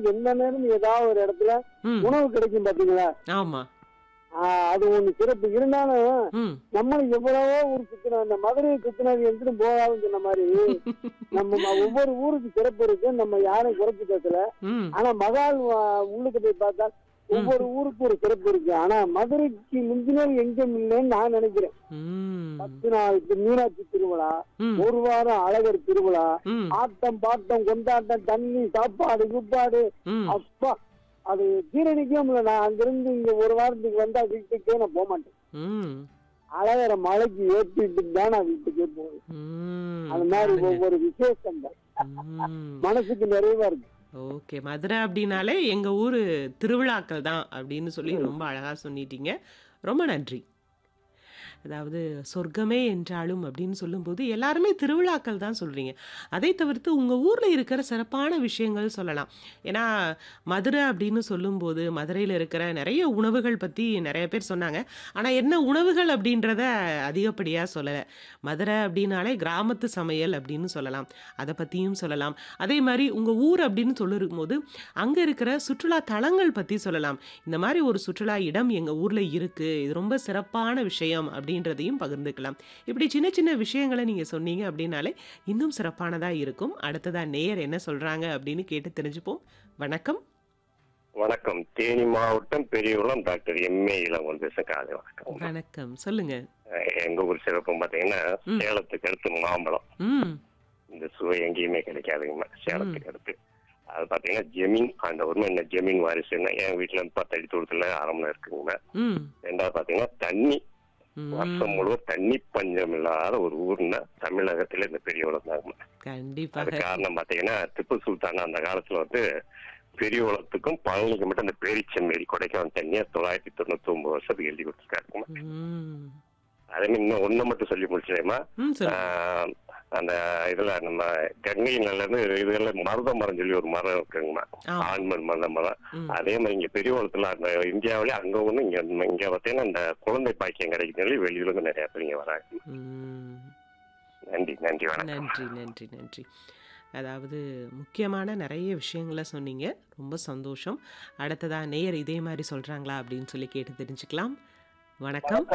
நமக்கு எந்த நேரம் ஏதாவது ஒரு இடத்துல ம் உணவு கிடைக்கும் பாத்தீங்களா ஆமா ஆஹ் அது ஒண்ணு சிறப்பு இருந்தாலும் ம் நம்மளும் எவ்வளவோ ஊர் சுத்தினோம் இந்த மதுரையை சுத்தினது எங்கிட்டு போகாதுன்னு சொன்ன மாதிரி நம்ம ம- ஒவ்வொரு ஊருக்கு சிறப்பு இருக்கு நம்ம யாரையும் குறைச்சு பேசல ம் ஆனா மகால் வா- உள்ளுக்கு போய் பார்த்தா ஒவ்வொரு ஊருக்கு ஒரு சிறப்பு இருக்கு ஆனா மதுரைக்கு முந்தினர் எங்கும் இல்லைன்னு நான் நினைக்கிறேன் ம் பத்து நாள் தி- மீனாட்சி திருவிழா ம் ஒரு வாரம் அழகர் திருவிழா ம் ஆட்டம் பாட்டம் கொண்டாட்டம் தண்ணி சாப்பாடு குப்பாடு ம் அப்பா அது ஜீரணிக்கும் இல்ல நான் அங்கிருந்து இங்க ஒரு வாரத்துக்கு வந்தா வீட்டுக்கே நான் போக மாட்டேன் ம் அழகர மலைக்கு ஏற்றிட்டு தான் நான் வீட்டுக்கே போவேன் ம் அந்த மாதிரி பாருங்க. ஒவ்வொரு விசேஷம் தான் ம் மனசுக்கு நிறைவா இருக்கு ஓகே மதுரை அப்படின்னாலே எங்க ஊரு திருவிழாக்கள் தான் அப்படின்னு சொல்லி ரொம்ப அழகா சொன்னிட்டீங்க ரொம்ப நன்றி அதாவது சொர்க்கமே என்றாலும் அப்படின்னு சொல்லும்போது எல்லாருமே திருவிழாக்கள் தான் சொல்றீங்க அதை தவிர்த்து உங்க ஊர்ல இருக்கிற சிறப்பான விஷயங்கள் சொல்லலாம் ஏன்னா மதுரை அப்படின்னு சொல்லும்போது மதுரையில் இருக்கிற நிறைய உணவுகள் பத்தி நிறைய பேர் சொன்னாங்க ஆனா என்ன உணவுகள் அப்படின்றத அதிகப்படியா சொல்லலை மதுரை அப்படின்னாலே கிராமத்து சமையல் அப்படின்னு சொல்லலாம் அதை பத்தியும் சொல்லலாம் அதே மாதிரி உங்க ஊர் அப்படின்னு சொல்லிருக்கும் போது அங்க இருக்கிற சுற்றுலா தலங்கள் பத்தி சொல்லலாம் இந்த மாதிரி ஒரு சுற்றுலா இடம் எங்க ஊர்ல இருக்கு இது ரொம்ப சிறப்பான விஷயம் அப்படின்றதையும் பகிர்ந்துக்கலாம் இப்படி சின்ன சின்ன விஷயங்களை நீங்க சொன்னீங்க அப்படின்னாலே இன்னும் சிறப்பானதா இருக்கும் அடுத்ததா நேயர் என்ன சொல்றாங்க அப்படின்னு கேட்டு தெரிஞ்சுப்போம் வணக்கம் வணக்கம் தேனி மாவட்டம் பெரியகுளம் டாக்டர் எம்ஏ இளங்கோன் பேச காலை வணக்கம் வணக்கம் சொல்லுங்க அஹ் எங்க ஊர் சிறப்பு பாத்தீங்கன்னா ம். சேலத்துக்கு அடுத்து மாம்பழம் ம் இந்த சுவை எங்கேயுமே கிடைக்காதுங்கம்மா சேலத்துக்கு அடுத்து அது பாத்தீங்கன்னா ஜெமீன் அந்த உரிமை என்ன ஜெமீன் வாரிசுன்னா என் வீட்டுல இருந்து பத்து அடி தூரத்துல ஆரம்பம் இருக்குங்கம்மா ம் ரெண்டாவது பாத்தீங்கன்னா தண்ணி வருஷம் ம் முழுவதும் தண்ணி பஞ்சம் இல்லாத ஒரு ஊர்னா தமிழகத்துல இந்த பெரியகுளம் தாங்கம்மா அது கண்டிப்பாக காரணம் பாத்தீங்கன்னா திப்பு சுல்தான் அந்த காலத்துல வந்து பெரியகுளத்துக்கும் பழனிக்கு மட்டும் அந்த பேரிச்சமேரி கொடைக்கானல் தண்ணியை தொள்ளாயிரத்தி தொண்ணூத்தி ஒன்பது வருஷத்துக்கு எழுதி கொடுத்துருக்காருமா ம் அதே மாதிரி இன்னும் ஒண்ணு மட்டும் சொல்லி முடிச்சிடேமா ம் சொல்லுங்க ஆஹ் அந்த இதுல நம்ம கங்கை இருந்து இதுல மருத மரம் சொல்லி ஒரு மரம் இருக்குங்கம்மா ஆமா ஆண்மன் மருத மரம் ம் அதே மாதிரி இங்க பெரியகுளத்துல அந்த இந்தியாவிலே அங்க ஒண்ணு இங்க இங்க பாத்தீங்கன்னா இந்த குழந்தை பாக்கியம் கிடைக்கும் சொல்லி வெளியில இருந்து நிறைய பேர் இங்க வராங்க ம் நன்றி நன்றி வணக்கம் நன்றி நன்றி நன்றி அதாவது முக்கியமான நிறைய விஷயங்களை சொன்னீங்க ரொம்ப சந்தோஷம் அடுத்ததா நேயர் இதே மாதிரி சொல்றாங்களா அப்படின்னு சொல்லி கேட்டு தெரிஞ்சுக்கலாம் வணக்கம்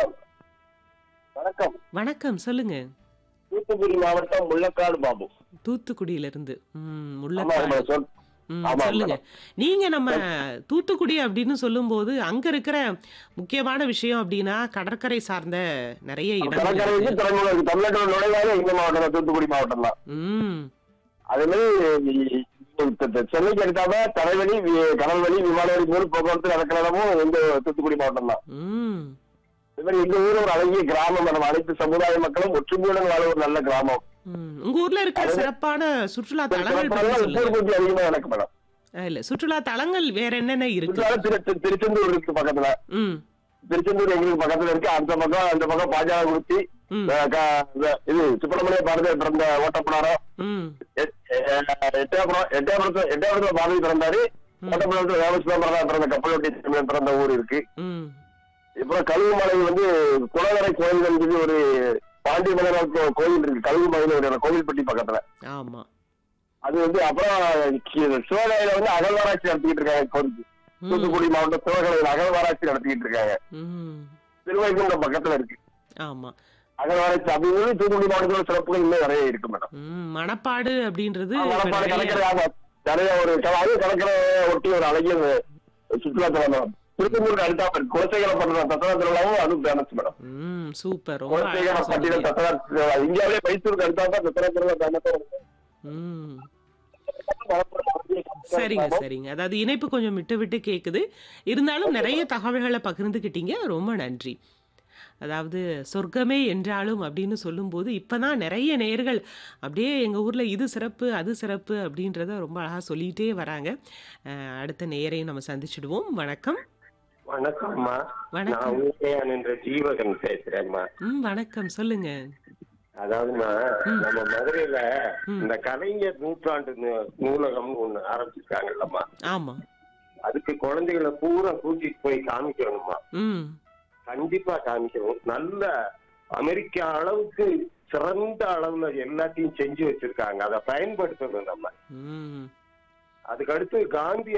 வணக்கம் வணக்கம் சொல்லுங்க தூத்துக்குடி மாவட்டம் முள்ளக்காடு பாபு தூத்துக்குடியிலிருந்து ம் ஆமா, முள்ளக்காடு ஆமா, சொல். ம் ஆமா, சொல்லுங்க நீங்க நம்ம தூத்துக்குடி அப்படின்னு சொல்லும்போது அங்க இருக்கிற முக்கியமான விஷயம் அப்படின்னா கடற்கரை சார்ந்த நிறைய இடங்கள் கடற்கரைக்கு இருக்கு. துறைமுகம் இருக்கு தமிழ்நாட்டோட நுழைவாக எங்க மாவட்டம் தான், தூத்துக்குடி மாவட்டம் தான் ம் அதே மாதிரி இப்ப இந்த சென்னைக்கு எடுத்தாம தரைவழி வி- கடல்வழி விமானவழி மூலம் போக்குவரத்து நடக்கிற இடமும் எங்க தூத்துக்குடி மாவட்டம் தான் ம் அதே மாதிரி எங்க ஊர் ஒரு அழகிய கிராமம் நம்ம அனைத்து சமுதாய மக்களும் ஒற்றுமையுடன் வாழ ஒரு நல்ல கிராமம் ம். உங்க ஊர்ல இருக்கிற சிறப்பான சுற்றுலா தலங்கள் பத்தி உப்பூர் சொல்லுங்க பூச்சி அதிகமா எனக்கு மேடம் ஆ, இல்ல சுற்றுலா தலங்கள் வேற என்னென்ன இருக்கு சுற்றுலா திரு- திரு- திருச்செந்தூர் இருக்கு பக்கத்துல ம் திருச்செந்தூர் எங்களுக்கு பக்கத்துல இருக்கு அந்த பக்கம் அந்த பக்கம் பாஜக குறிச்சி ம் இது சுப்பிரமணிய பாரதி பிறந்த ஓட்டப்படாரம் ம் எட்டாபுரம் எட்டாபுரத்துல எட்டாபுரத்துல பாரதி பிறந்தாரு ம். ஓட்டப்படாரத்துல ராமகிருஷ்ணன் பிறந்த கப்பலோட்டி தமிழன் பிறந்த ஊர் இருக்கு ம் அப்புறம் கழுகுமலை வந்து குளவரை கோயில் சொல்லி ஒரு பாண்டி மலர் கோயில் இருக்கு கழுகுமலையில ஒரு கோவில்பட்டி பக்கத்துல ஆமா அது வந்து அப்புறம் கி- சிவகங்கையில வந்து அகழ்வாராய்ச்சி நடத்திக்கிட்டு இருக்காங்க இப்போதைக்கு ம் தூத்துக்குடி மாவட்டம் சிவகங்கையில அகழ்வாராய்ச்சி நடத்திக்கிட்டு இருக்காங்க ம் திருவைகுண்டம் பக்கத்துல இருக்கு ஆமா அகழ்வாராய்ச்சி அப்படிங்கிறது தூத்துக்குடி மாவட்டத்தோட சிறப்புகள் இன்னும் நிறைய இருக்கு மேடம் ம் மணப்பாடு அப்படின்றது ஆ, இப்ப மணப்பாறை நிறைய- கடற்கரை ஆமா நிறைய ஒரு க- அது கடற்கரை ஒட்டி ஒரு அழகிய சுற்றுலாத்தலம் தான் திருச்செந்தூருக்கு அடுத்தாப்ப இருக்கு குலசேகரம் பண்ற தத்தனா திருவிழாவும் அதுவும் ஃபேமஸ் மேடம் ம் சூப்பர் ரொம்ப அழகா குலசேகரம் பட்டியல சொன்னீங்க. தத்தனா திருவிழா இந்தியாவிலே மைசூருக்கு அடுத்தாப்ப தத்தனா திருவிழா ஃபேமஸ் ம் சரிங்க சரிங்க அதாவது இணைப்பு கொஞ்சம் விட்டு விட்டு கேக்குது இருந்தாலும் நிறைய தகவல்களை பகிர்ந்துக்கிட்டீங்க ரொம்ப நன்றி அதாவது சொர்க்கமே என்றாலும் அப்படின்னு சொல்லும்போது இப்பதான் நிறைய நேர்கள் அப்படியே எங்க ஊர்ல இது சிறப்பு அது சிறப்பு அப்படின்றத ரொம்ப அழகா சொல்லிட்டே வராங்க அஹ், அடுத்த நேயரையும் நம்ம சந்திச்சிடுவோம் வணக்கம் வணக்கம்மா வணக்கம் நான் உதயான் என்ற ஜீவகன் பேசுறேன்மா ம் வணக்கம் சொல்லுங்க அதாவதுமா ம். நம்ம மதுரையில ம். இந்த கலைஞர் நூற்றாண்டு நூ- நூலகம்னு ஒண்ணு ஆரம்பிச்சிருக்காங்கல்லம்மா ஆமா அதுக்கு குழந்தைகளை பூரா கூட்டிட்டு போய் காமிக்கணுமா ம் கண்டிப்பா காமிக்கணும் நல்ல அமெரிக்கா அளவுக்கு சிறந்த அளவுல எல்லாத்தையும் செஞ்சு வச்சிருக்காங்க அதை பயன்படுத்தணும் நம்ம ம் அதுக்கு அடுத்து காந்தி